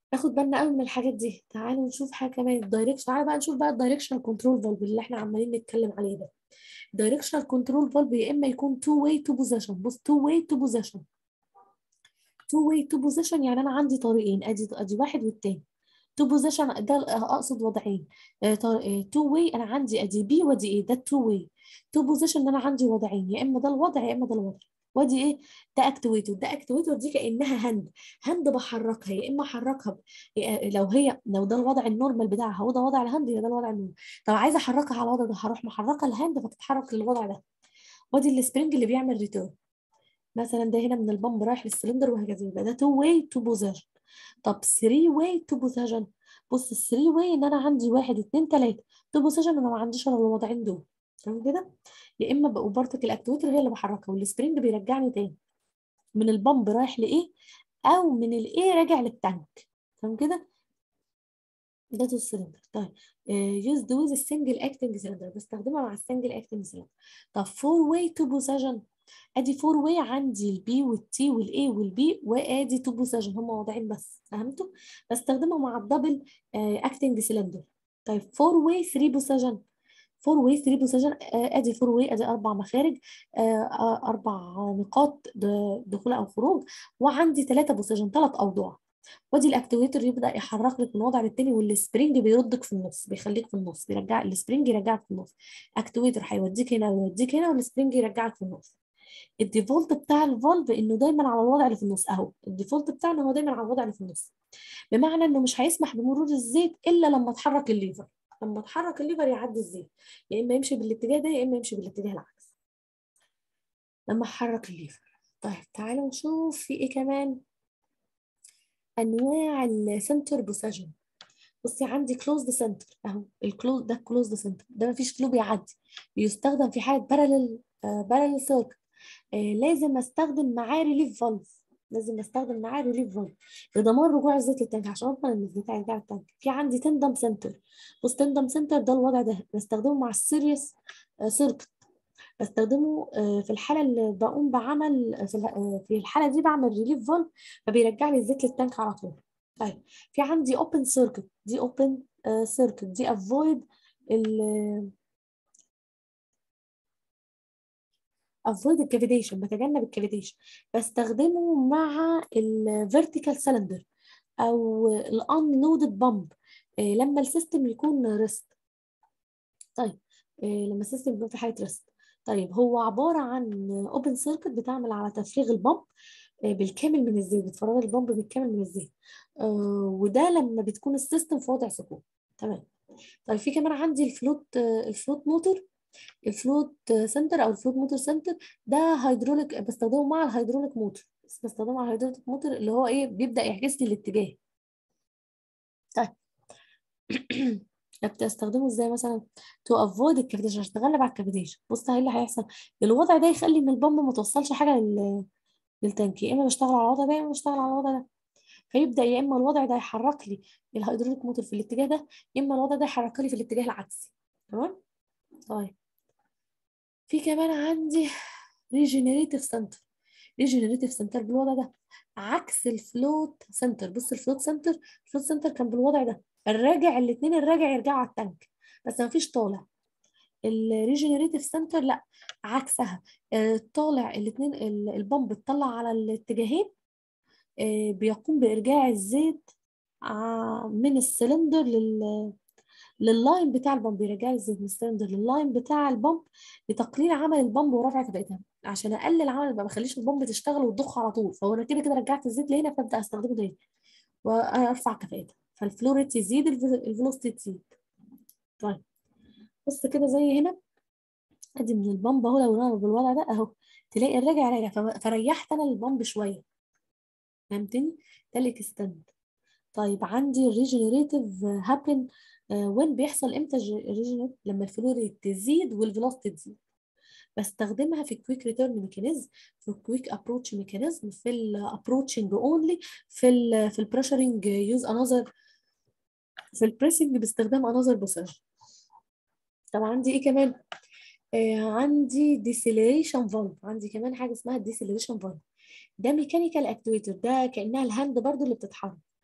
ناخد بالنا قوي من الحاجات دي تعالوا نشوف حاجه كمان الدايركشن تعالوا بقى نشوف بقى الدايركشنال كنترول فالف اللي احنا عمالين نتكلم عليه ده الدايركشنال كنترول فالف يا اما يكون تو واي تو بوزيشن بص تو واي تو بوزيشن تو واي تو بوزيشن يعني انا عندي طريقين ادي ادي واحد والتاني تو بوزيشن ده اقصد وضعين تو واي انا عندي ادي بي وادي ايه ده تو واي تو بوزيشن انا عندي وضعين يا اما ده الوضع يا اما ده الوضع وادي ايه ده اكتويتور ده اكتويتور دي كانها هند هند بحركها يا اما احركها ب... لو هي لو ده الوضع النورمال بتاعها هو ده وضع الهند يبقى ده الوضع النورمال طب عايزه احركها على الوضع ده هروح محركه الهند فتتحرك للوضع ده وادي السبرينج اللي بيعمل ريتيرن مثلا ده هنا من البامب رايح للسلندر وهكذا يبقى ده 2 واي 2 بوزيشن طب 3 واي 2 بوزيشن بص ال 3 واي ان انا عندي 1 2 3 2 بوزيشن انا ما عنديش الا الوضعين دول تمام كده يا اما بقى بارتكل اكتويتر هي اللي بحركها والسبرينج بيرجعني تاني من البامب رايح لايه او من الايه راجع للتانك تمام كده ده تو السلندر طيب يوز دوز السنجل اكتنج سلندر بستخدمها مع السنجل اكتنج سلندر طب 4 واي تو بوزيشن ادي 4 واي عندي البي والتي والاي والبي وادي تو بوزيشن هم وضعين بس فهمتوا بستخدمها مع الدبل اكتنج سلندر طيب 4 واي 3 بوزيشن 4 واي 3 بوزيشن ادي 4 واي ادي اربع مخارج اربع نقاط دخول او خروج وعندي ثلاثه بوزيشن ثلاث اوضاع وادي الاكتويتر يبدا يحرك لك من وضع للتاني والسبرينج بيردك في النص بيخليك في النص بيرجع السبرينج يرجعك في النص اكتويتر هيوديك هنا ويوديك هنا والسبرينج يرجعك في النص الديفولت بتاع الفالف انه دايما على الوضع اللي في النص اهو الديفولت بتاعنا هو دايما على الوضع اللي في النص بمعنى انه مش هيسمح بمرور الزيت الا لما تحرك الليفر لما تحرك الليفر يعدي الزيت يا اما يمشي بالاتجاه ده يا اما يمشي بالاتجاه العكس لما احرك الليفر طيب تعالوا نشوف في ايه كمان انواع السنتر بوساجن بصي عندي كلوزد سنتر اهو الكلوز ده كلوزد سنتر ده ما فيش فلو بيعدي بيستخدم في حاله بارالل بارالل سيركت آه لازم استخدم معاه ريليف فالف لازم استخدم معاه ريليف فالف لضمان رجوع الزيت للتانك عشان اضمن ان الزيت هيرجع التانك في عندي تندم سنتر بص تندم سنتر ده الوضع ده بستخدمه مع السيريس آه سيركت بستخدمه آه في الحاله اللي بقوم بعمل في الحاله دي بعمل ريليف فالف فبيرجع لي الزيت للتانك على طول طيب في عندي اوبن سيركت دي اوبن سيركت دي افويد ال افويد الكافيتيشن بتجنب الكافيتيشن بستخدمه مع الفيرتيكال سلندر او الان نودد بامب لما السيستم يكون ريست طيب لما السيستم يكون في حاله ريست طيب هو عباره عن اوبن سيركت بتعمل على تفريغ البامب بالكامل من الزيت بتفرغ البامب بالكامل من الزيت آه وده لما بتكون السيستم في وضع سكون تمام طيب في كمان عندي الفلوت آه الفلوت موتور الفلوت سنتر او الفلوت موتور سنتر ده هيدروليك بستخدمه مع الهيدروليك موتور بستخدمه مع الهيدروليك موتور اللي هو ايه بيبدا يعكس لي الاتجاه طيب بتستخدمه ازاي مثلا تو افويد الكافيتيشن عشان تتغلب على الكافيتيشن بص ايه اللي هيحصل الوضع ده يخلي ان البامب ما توصلش حاجه لل للتانك يا اما بشتغل على الوضع ده يا اما بشتغل على الوضع ده فيبدا يا اما الوضع ده يحرك لي الهيدروليك موتور في الاتجاه ده يا اما الوضع ده يحرك لي في الاتجاه العكسي تمام طيب في كمان عندي ريجنريتيف سنتر ريجنريتيف سنتر بالوضع ده عكس الفلوت سنتر بص الفلوت سنتر الفلوت سنتر كان بالوضع ده الراجع الاثنين الراجع يرجعوا على التانك بس ما فيش طالع الريجنريتيف سنتر لا عكسها طالع الاثنين البمب تطلع على الاتجاهين بيقوم بارجاع الزيت من السلندر لل لللاين بتاع البمب بيرجع الزيت من السلندر لللاين بتاع البمب لتقليل عمل البمب ورفع كفاءتها عشان اقلل عمل ما بخليش البمب تشتغل وتضخ على طول فهو انا كده كده رجعت الزيت لهنا فابدا استخدمه تاني وارفع كفاءتها فالفلو ريت يزيد الفيلوسيتي تزيد طيب بص كده زي هنا ادي من البمب اهو لو انا بالوضع ده اهو تلاقي الراجع راجع فريحت انا البمب شويه فهمتني ده الاكستند طيب عندي الريجنريتيف هابن وين بيحصل امتى الريجنريت لما الفلو ريت تزيد والفيلوسيتي تزيد بستخدمها في الكويك ريتيرن ميكانيزم في الكويك ابروتش ميكانيزم في الابروتشنج اونلي في ال في البريشرنج يوز انذر في البريسنج باستخدام انذر بوساج طب عندي ايه كمان آه عندي ديسيلريشن فالف عندي كمان حاجه اسمها ديسيلريشن فالف ده ميكانيكال اكتويتر ده كانها الهاند برضو اللي بتتحرك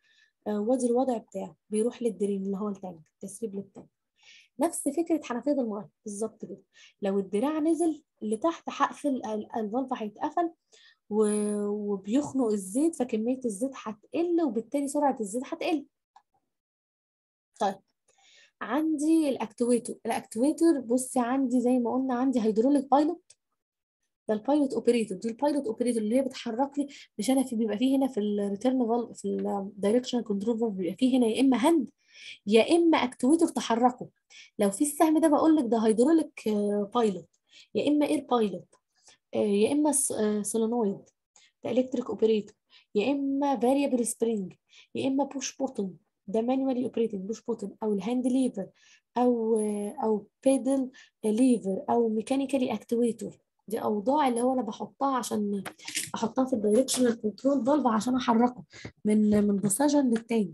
آه، وادي الوضع بتاعه بيروح للدرين اللي هو التانك تسريب للتانك نفس فكره حنفيه الميه بالظبط كده لو الدراع نزل لتحت هقفل الفالف هيتقفل وبيخنق الزيت فكميه الزيت هتقل وبالتالي سرعه الزيت هتقل طيب عندي الاكتويتور الاكتويتور بصي عندي زي ما قلنا عندي هيدروليك بايلوت ده البايلوت اوبريتور دي البايلوت اوبريتور اللي هي بتحرك لي مش انا في بيبقى فيه هنا في الريتيرن فالف في الدايركشن كنترول فالف بيبقى فيه هنا يا اما هاند يا اما اكتويتور تحركه لو في السهم ده بقول لك ده هيدروليك بايلوت يا اما اير بايلوت يا اما سولينويد ده الكتريك اوبريتور يا اما فاريبل سبرينج يا اما بوش بوتن ده مانوالي اوبريتنج بوش بوتن او الهاند ليفر او او بيدل ليفر او ميكانيكالي اكتويتور دي اوضاع اللي هو انا بحطها عشان احطها في الدايركشنال كنترول فالف عشان احركه من من بوساجن للتاني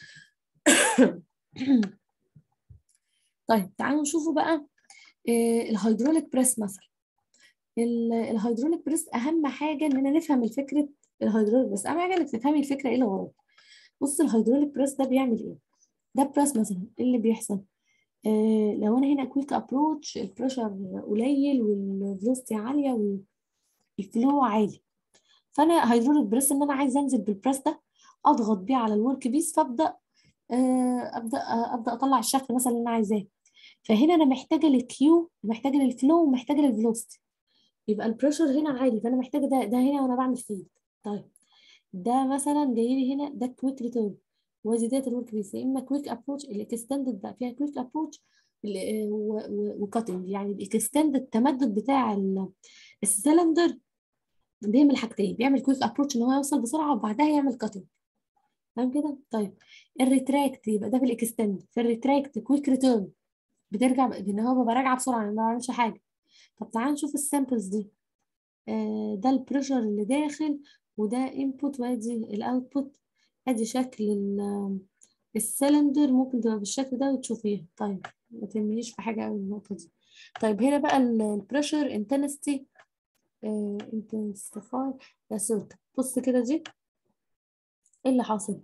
طيب تعالوا نشوفوا بقى الهيدروليك بريس مثلا الهيدروليك بريس اهم حاجه اننا نفهم الفكره الهيدروليك بريس اهم حاجه انك تفهمي الفكره ايه الغرض بص الهيدروليك بريس ده بيعمل ايه ده بريس مثلا ايه اللي بيحصل آه لو انا هنا كويك ابروتش البريشر قليل والفلوستي عاليه والفلو عالي فانا هيدروليك بريس ان انا عايزه انزل بالبريس ده اضغط بيه على الورك بيس فابدا آه ابدا آه ابدا اطلع الشكل مثلا اللي انا عايزاه فهنا انا محتاجه للكيو محتاجه للفلو ومحتاجه للفلوستي يبقى البريشر هنا عالي فانا محتاجه ده ده هنا وانا بعمل فيد طيب ده مثلا جاي لي هنا ده كويك ريتيرن وادي ديت الورك بيس يا اما كويك ابروتش الاكستندد بقى فيها كويك ابروتش وكاتنج يعني الاكستندد التمدد بتاع السلندر بيعمل حاجتين بيعمل كويك ابروتش ان هو يوصل بسرعه وبعدها يعمل كاتنج تمام كده طيب الريتراكت يبقى ده في الاكستند في الريتراكت كويك ريتيرن بترجع ان هو براجع بسرعه ما بعملش حاجه طب تعال نشوف السامبلز دي آه ده البريشر اللي داخل وده انبوت وادي الاوتبوت ادي شكل السلندر ممكن تبقى بالشكل ده وتشوفيها طيب ما تهمنيش في حاجه قوي النقطه دي طيب هنا بقى البريشر انتنستي انتنسيفاي اسيرت بص كده دي ايه اللي حاصل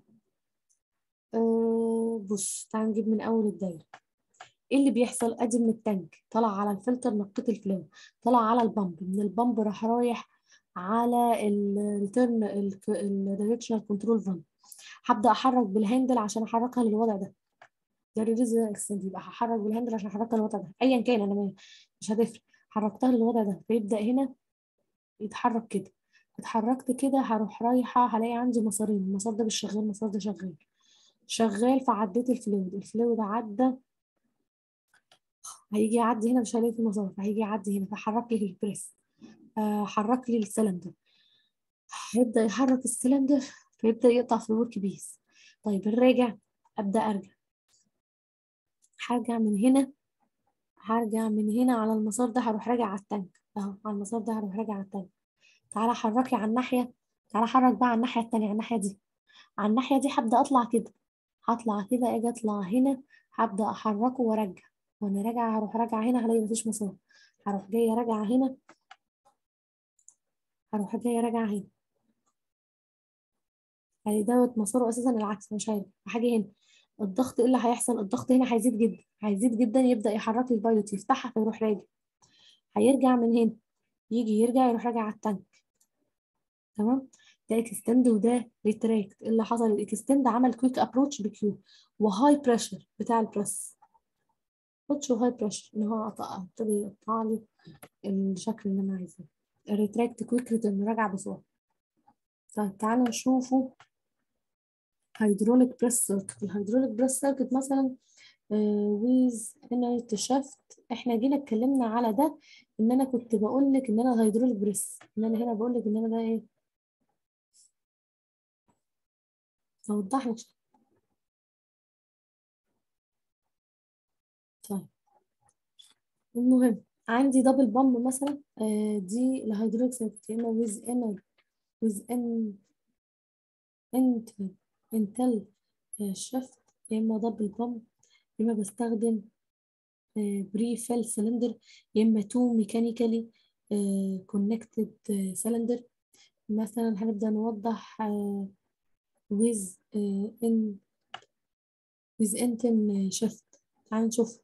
آه بص تعال نجيب من اول الدايره ايه اللي بيحصل ادي من التانك طلع على الفلتر نقيت الفلو طلع على البامب من البامب راح رايح على الريتيرن الدايركشنال كنترول فالف هبدا احرك بالهاندل عشان احركها للوضع ده ده الريليز اكستنت يبقى هحرك بالهاندل عشان احركها للوضع ده ايا كان انا مش هتفرق حركتها للوضع ده فيبدا هنا يتحرك كده اتحركت كده هروح رايحه هلاقي عندي مسارين المسار ده مش شغال المسار ده شغال شغال فعديت الفلويد الفلويد عدى هيجي يعدي هنا مش هلاقي في مسار فهيجي يعدي هنا فحرك لي البريس آه حرك لي السلندر هيبدا يحرك السلندر فيبدا يقطع في الورك بيس طيب الراجع ابدا ارجع هرجع من هنا هرجع من هنا على المسار ده هروح راجع على التانك اهو على المسار ده هروح راجع على التانك تعالى حركي على الناحيه تعالى حرك بقى على الناحيه التانية على الناحيه دي على الناحيه دي هبدا اطلع كده هطلع كده اجي اطلع هنا هبدا احركه وارجع وانا راجعه هروح راجعه هنا هلاقي مفيش مسار هروح جايه راجعه هنا هروح جايه راجعه هنا يعني دوت مساره اساسا العكس مش هيرجع هاجي هنا الضغط ايه اللي هيحصل الضغط هنا هيزيد جدا هيزيد جدا يبدا يحرك لي البايلوت يفتحها فيروح راجع هيرجع من هنا يجي يرجع يروح راجع على التانك تمام ده اكستند وده ريتراكت اللي حصل الاكستند عمل كويك ابروتش بكيو وهاي بريشر بتاع البريس ابروتش وهاي بريشر ان هو ابتدي يقطع لي الشكل اللي انا عايزاه الريتراكت كويك ريترن راجع بسرعه طيب تعالوا نشوفوا هيدروليك بريس سيركت الهيدروليك بريس سيركت مثلا ويز انرت شافت احنا جينا اتكلمنا على ده ان انا كنت بقول لك ان انا هيدروليك بريس ان انا هنا بقول لك ان انا ده ايه اوضح لك طيب المهم عندي دبل بامب مثلا آه دي الهيدروليك سيركت يا اما ويز انر ويز ان انت انتل شفت يا اما دبل بامب يا اما بستخدم بري فيل سلندر يا اما تو ميكانيكالي كونكتد سلندر مثلا هنبدا نوضح with uh, in with intim shift تعال نشوف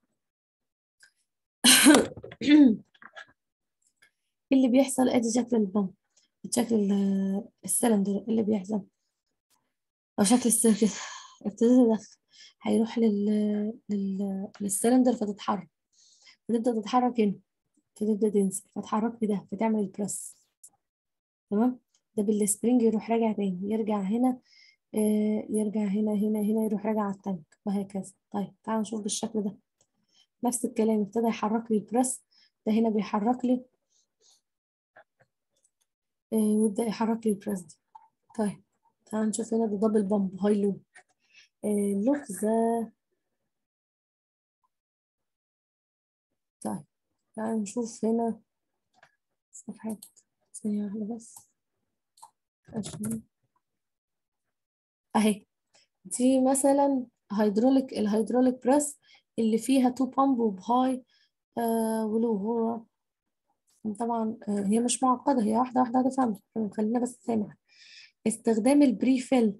اللي بيحصل ادي شكل البمب شكل السلندر اللي بيحصل او شكل السيركت ابتدى تدخل هيروح لل... لل... للسلندر فتتحرك فتبدا تتحرك هنا فتبدا تنزل فتحرك بده فتعمل البريس تمام ده بالسبرينج يروح راجع تاني يرجع هنا آه يرجع هنا هنا هنا يروح راجع على التانك وهكذا طيب تعالوا نشوف بالشكل ده نفس الكلام ابتدى يحرك لي البريس ده هنا بيحرك لي آه ويبدا يحرك لي البريس دي طيب تعالوا نشوف هنا ده دبل بامب هاي لو لوك ذا طيب تعالوا نشوف هنا صفحة ثانية واحدة بس عشان اهي دي مثلا هيدروليك الهيدروليك بريس اللي فيها تو بامب وبهاي آه ولو هو طبعا آه هي مش معقدة هي واحدة واحدة هتفهمها خلينا بس سامع استخدام البريفيل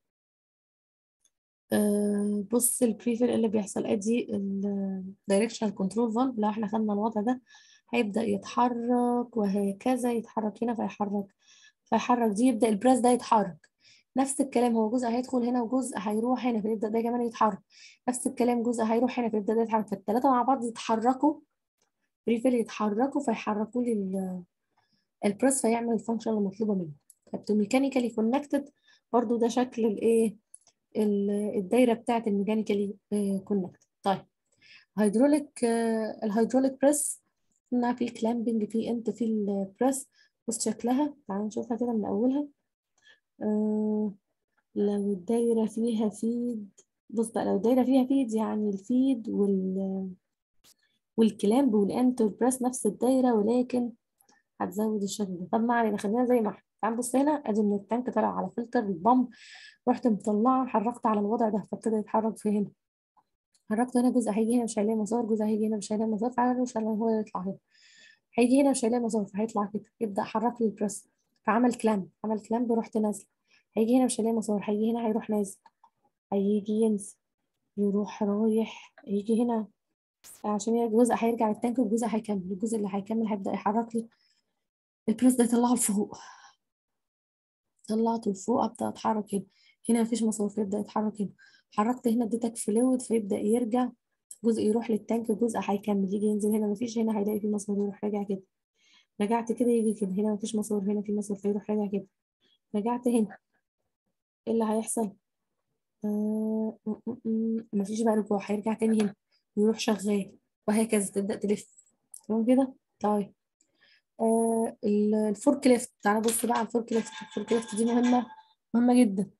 آه بص البريفيل اللي بيحصل ادي الدايركشنال كنترول فالف لو احنا خدنا الوضع ده هيبدأ يتحرك وهكذا يتحرك هنا فيحرك فيحرك دي يبدأ البريس ده يتحرك نفس الكلام هو جزء هيدخل هنا وجزء هيروح هنا فيبدأ ده كمان يتحرك نفس الكلام جزء هيروح هنا فيبدأ ده يتحرك فالثلاثة مع بعض يتحركوا بريفيل يتحركوا فيحركوا لي البريس فيعمل الفانكشن المطلوبة منه فبتو ميكانيكالي كونكتد برضو ده شكل الايه الدايره بتاعت الميكانيكالي كونكتد طيب هيدروليك الهيدروليك بريس قلنا في كلامبنج في انت في البريس بص شكلها تعالوا نشوفها كده من اولها آه لو الدايره فيها فيد بص بقى لو الدايره فيها فيد يعني الفيد وال والكلامب والانت والبريس نفس الدايره ولكن هتزود الشكل ده طب ما علينا خلينا زي ما احنا تعال بص هنا ادي من التانك طلع على فلتر البامب رحت مطلعه حركت على الوضع ده فابتدى يتحرك في هنا حركت هنا جزء هيجي هنا مش هيلاقي مسار جزء هيجي هنا مش هيلاقي مسار فعلا مش هو يطلع هنا هيجي هنا مش هيلاقي مسار فهيطلع كده يبدا حرك لي البريس فعمل كلامب عمل كلامب رحت نازله هيجي هنا مش هيلاقي مسار هيجي هنا هيروح نازل هيجي ينزل يروح رايح يجي هنا عشان جزء هيرجع التانك والجزء هيكمل الجزء اللي هيكمل هيبدا يحرك لي البريس ده يطلعه لفوق طلعته لفوق ابدا اتحرك هنا هنا مفيش مسار فيبدا يتحرك هنا حركت هنا اديتك فلويد فيبدا يرجع جزء يروح للتانك جزء هيكمل يجي ينزل هنا مفيش هنا هيلاقي في مسار يروح راجع كده رجعت كده يجي كده هنا مفيش مسار هنا في مسار فيروح راجع كده رجعت هنا ايه اللي هيحصل آه مفيش بقى رجوع هيرجع تاني هنا ويروح شغال وهكذا تبدا تلف تمام كده طيب آه الفورك ليفت تعالى بص بقى على الفورك ليفت الفورك ليفت دي مهمه مهمه جدا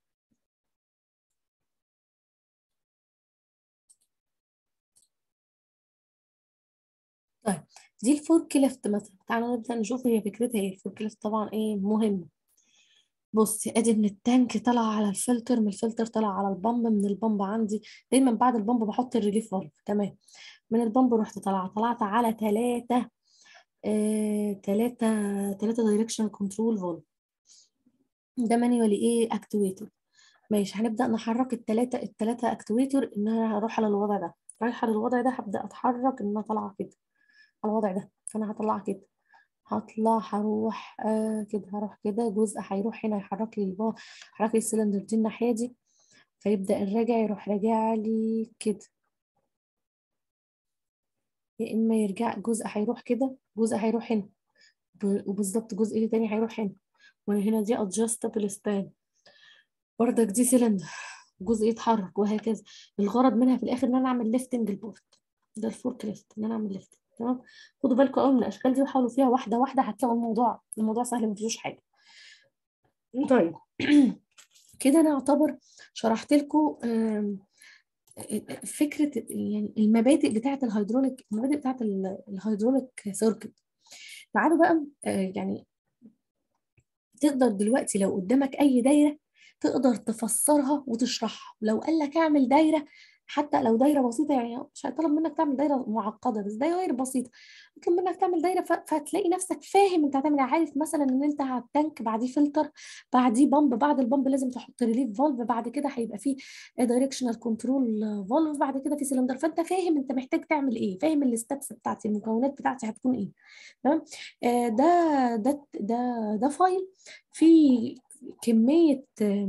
طيب دي الفورك ليفت مثلا تعالى نبدا نشوف هي فكرتها ايه الفورك ليفت طبعا ايه مهمه بصي ادي من التانك طلع على الفلتر من الفلتر طلع على البامب من البامب عندي دايما بعد البامب بحط الريليف فالف تمام من البامب رحت طالعه طلعت على ثلاثه ثلاثة ثلاثة دايركشن كنترول فولف ده مانيوالي ايه اكتويتور ماشي هنبدأ نحرك الثلاثة الثلاثة اكتويتور ان انا هروح على الوضع ده رايحة للوضع ده هبدأ اتحرك ان انا طالعة كده على الوضع ده فانا هطلع كده هطلع هروح آه كده هروح كده جزء هيروح هنا يحرك لي البار يحرك لي السلندر دي الناحية دي فيبدأ الراجع يروح راجع لي كده يا اما يرجع جزء هيروح كده جزء هيروح هنا وبالظبط جزء تاني هيروح هنا وهنا دي adjustable span بردك دي سيلندر جزء يتحرك وهكذا الغرض منها في الاخر ان انا اعمل ليفتنج البورد ده الفورك ليفت ان انا اعمل ليفت تمام خدوا بالكم قوي من الاشكال دي وحاولوا فيها واحده واحده هتلاقوا الموضوع الموضوع سهل ما فيهوش حاجه طيب كده انا اعتبر شرحت لكم فكره يعني المبادئ بتاعه الهيدروليك المبادئ بتاعه الهيدروليك سيركت تعالوا بقى يعني تقدر دلوقتي لو قدامك اي دايره تقدر تفسرها وتشرحها لو قال لك اعمل دايره حتى لو دايره بسيطه يعني مش هيطلب منك تعمل دايره معقده بس دايره بسيطه يطلب منك تعمل دايره فتلاقي نفسك فاهم انت هتعمل عارف مثلا ان انت هتانك بعديه فلتر بعديه بامب بعد البامب لازم تحط ريليف فالف بعد كده هيبقى فيه دايركشنال كنترول فالف بعد كده في سلندر فانت فاهم انت محتاج تعمل ايه فاهم الستبس بتاعتي المكونات بتاعتي هتكون ايه تمام آه ده ده ده ده فايل فيه كميه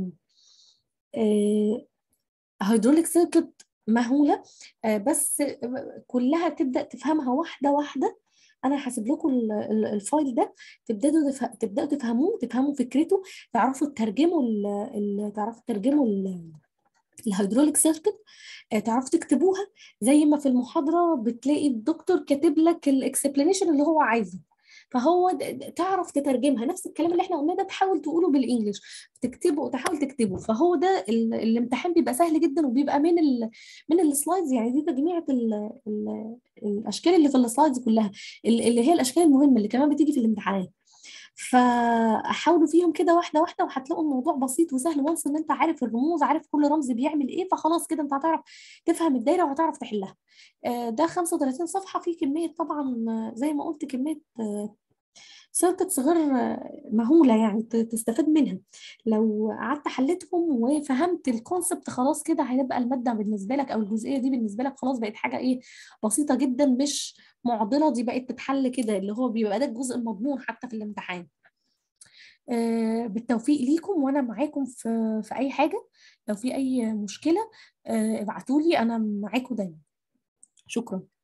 آه هيدروليك سيركت مهوله بس كلها تبدا تفهمها واحده واحده انا هسيب لكم الفايل ده تبداوا تبداوا تفهموه تفهموا فكرته تعرفوا تترجموا تعرفوا تترجموا الهيدروليك سيركت تعرفوا تكتبوها زي ما في المحاضره بتلاقي الدكتور كاتب لك الاكسبلانيشن اللي هو عايزه فهو تعرف تترجمها نفس الكلام اللي احنا قلناه ده تحاول تقوله بالانجلش تكتبه تحاول تكتبه فهو ده الامتحان بيبقى سهل جدا وبيبقى من ال من السلايدز يعني دي تجميعة ال ال الاشكال اللي في السلايدز كلها اللي هي الاشكال المهمه اللي كمان بتيجي في الامتحانات فحاولوا فيهم كده واحده واحده وهتلاقوا الموضوع بسيط وسهل وانس ان انت عارف الرموز عارف كل رمز بيعمل ايه فخلاص كده انت هتعرف تفهم الدايره وهتعرف تحلها ده 35 صفحه فيه كميه طبعا زي ما قلت كميه سيركتس غير مهوله يعني تستفاد منها لو قعدت حليتهم وفهمت الكونسبت خلاص كده هيبقى الماده بالنسبه لك او الجزئيه دي بالنسبه لك خلاص بقت حاجه ايه بسيطه جدا مش معضله دي بقت تتحل كده اللي هو بيبقى ده الجزء المضمون حتى في الامتحان آه بالتوفيق ليكم وانا معاكم في في اي حاجه لو في اي مشكله آه ابعتوا لي انا معاكم دايما شكرا